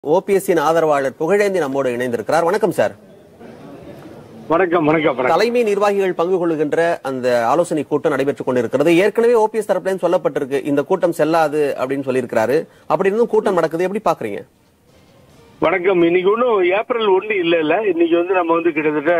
ஓபிஎஸ்சின் ஆதரவாளர் புகழேந்தி நம்மோடு இணைந்திருக்கிறார் வணக்கம் சார் வணக்கம் வணக்கம் வணக்கம் தலைமை நிர்வாகிகள் பங்கு கொள்ளுகின்ற அந்த ஆலோசனை கூட்டம் நடைபெற்றுக் கொண்டிருக்கிறது ஏற்கனவே ஓபிஎஸ் தரப்புல சொல்லப்பட்டிருக்கு இந்த கூட்டம் செல்லாது அப்படின்னு சொல்லியிருக்கிறாரு அப்படி இருந்தும் கூட்டம் நடக்குது எப்படி பாக்குறீங்க வணக்கம் இன்னைக்கு ஒன்றும் ஏப்ரல் ஒண்ணு இல்ல இல்ல இன்னைக்கு வந்து நம்ம வந்து கிட்டத்தட்ட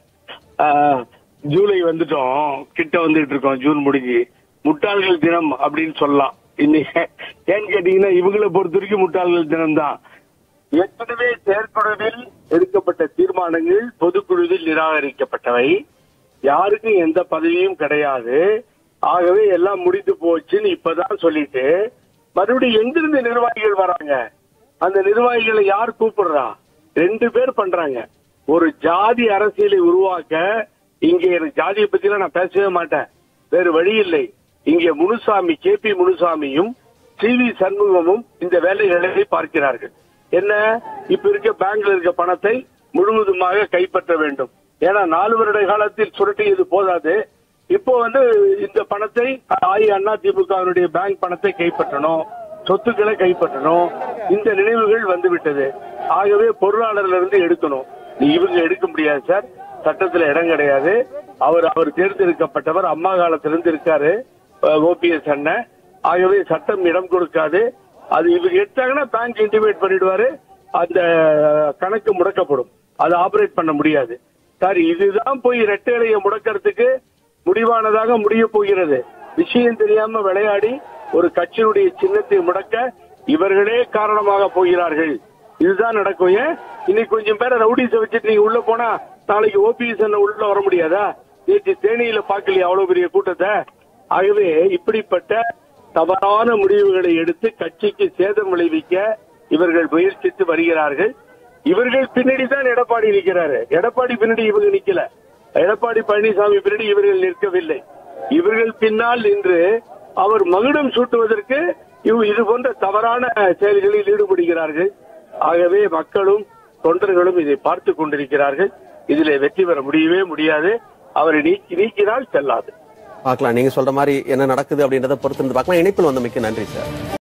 ஆஹ், ஜூலை வந்துட்டோம் கிட்ட வந்துட்டு இருக்கோம் ஜூன் முடிஞ்சு முட்டாள்கள் தினம் அப்படின்னு சொல்லலாம் இன்னைக்கு ஏன்னு கேட்டீங்கன்னா இவங்களை பொறுத்த வரைக்கும் முட்டாள்கள் தினம் தான் ஏற்கனவே செயற்குழுவில் எடுக்கப்பட்ட தீர்மானங்கள் பொதுக்குழுவில் நிராகரிக்கப்பட்டவை யாருக்கும் எந்த பதவியும் கிடையாது ஆகவே எல்லாம் முடிந்து போச்சுன்னு இப்பதான் சொல்லிட்டு மறுபடியும் எங்கிருந்து நிர்வாகிகள் வராங்க அந்த நிர்வாகிகளை யார் கூப்பிடுறா ரெண்டு பேர் பண்றாங்க ஒரு ஜாதி அரசியலை உருவாக்க இங்கே எனக்கு ஜாதியை பத்தி நான் பேசவே மாட்டேன் வேறு வழி இல்லை இங்கே முனுசாமி கே பி முனுசாமியும் சி வி சண்முகமும் இந்த வேலைகளை பார்க்கிறார்கள் என்ன இப்ப இருக்க பேங்க்ல இருக்க பணத்தை முழுவதுமாக கைப்பற்ற வேண்டும் ஏன்னா நாலு வருட காலத்தில் சுரட்டியது போதாது இப்போ வந்து இந்த பணத்தை அண்ணா திமுகவினுடைய பேங்க் பணத்தை கைப்பற்றணும் சொத்துக்களை கைப்பற்றணும் இந்த நினைவுகள் வந்து விட்டது ஆகவே பொருளாளர்ல இருந்து எடுக்கணும் நீ இவங்க எடுக்க முடியாது சார் சட்டத்துல இடம் கிடையாது அவர் அவர் தேர்ந்தெடுக்கப்பட்டவர் அம்மா காலத்திலிருந்து இருக்காரு ஓபிஎஸ் அண்ணன் ஆகவே சட்டம் இடம் கொடுக்காது அது இவங்க எடுத்தாங்கன்னா பேங்க் இன்டிமேட் பண்ணிடுவாரு அந்த கணக்கு முடக்கப்படும் அதை ஆபரேட் பண்ண முடியாது சார் இதுதான் போய் ரெட்டை இலையை முடக்கிறதுக்கு முடிவானதாக முடிய போகிறது விஷயம் தெரியாம விளையாடி ஒரு கட்சியினுடைய சின்னத்தை முடக்க இவர்களே காரணமாக போகிறார்கள் இதுதான் நடக்கும் ஏன் இன்னைக்கு கொஞ்சம் பேரை ரவுடிஸ வச்சுட்டு நீங்க உள்ள போனா நாளைக்கு ஓபிஎஸ் உள்ள வர முடியாதா நேற்று தேனியில பாக்கலையா அவ்வளவு பெரிய கூட்டத்தை ஆகவே இப்படிப்பட்ட தவறான முடிவுகளை எடுத்து கட்சிக்கு சேதம் விளைவிக்க இவர்கள் முயற்சித்து வருகிறார்கள் இவர்கள் பின்னாடி தான் எடப்பாடி நிற்கிறாரு எடப்பாடி பின்னாடி இவங்க நிக்கல எடப்பாடி பழனிசாமி பின்னாடி இவர்கள் நிற்கவில்லை இவர்கள் பின்னால் நின்று அவர் மகுடம் சூட்டுவதற்கு இவ் இது போன்ற தவறான செயல்களில் ஈடுபடுகிறார்கள் ஆகவே மக்களும் தொண்டர்களும் இதை பார்த்து கொண்டிருக்கிறார்கள் இதிலே வெற்றி பெற முடியவே முடியாது அவரை நீக்கி நீக்கினால் செல்லாது பார்க்கலாம் நீங்க சொல்ற மாதிரி என்ன நடக்குது அப்படின்றத பொறுத்து இருந்து பார்க்கலாம் இணைப்பில் வந்தமைக்கு நன்றி சார்